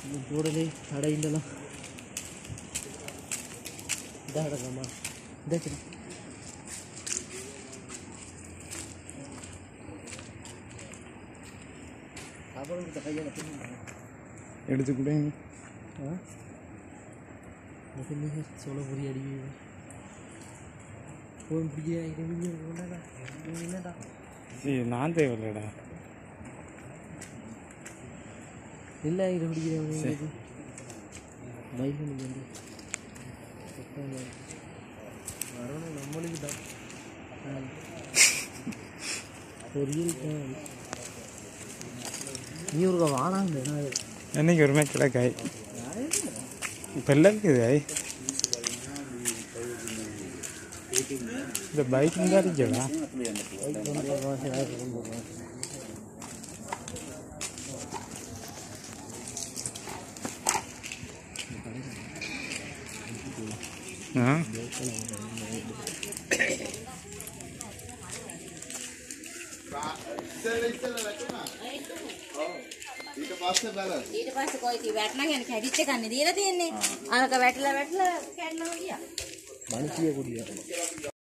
கூடலே கடையிலலாம் இதா கிடக்காமா இதா சரி சாப்பாடு கொடுத்த கையால் எடுத்துக்கூட ஆ என்ன சொல்ல புரிய அடிக்குது போய் பிடிக்கிற என்னடா என்னடா ஏய் நான் தேவையில்லடா இல்லை இதை பிடிக்கிறவங்க பைக் வந்து வரணும் நம்மளுக்கு தான் பொரியல் தான் நீ ஒரு வாழாங்க என்னைக்கு ஒரு மேட்ச் கிடக்காய் இப்போ எல்லாம் இருக்குது ஐ இந்த பைக் தான் இருக்கடா பைக் கொண்டு வருவான் சிலாக்கு கொண்டு வருவான் ஆ ඊට පස්සේ කොයි කි වැටලා කියන්නේ කැඩිච්ච කන්නේ දීලා තියෙන්නේ. අරක වැටලා වැටලා කැඩලා ගියා. மனுஷிய குடியா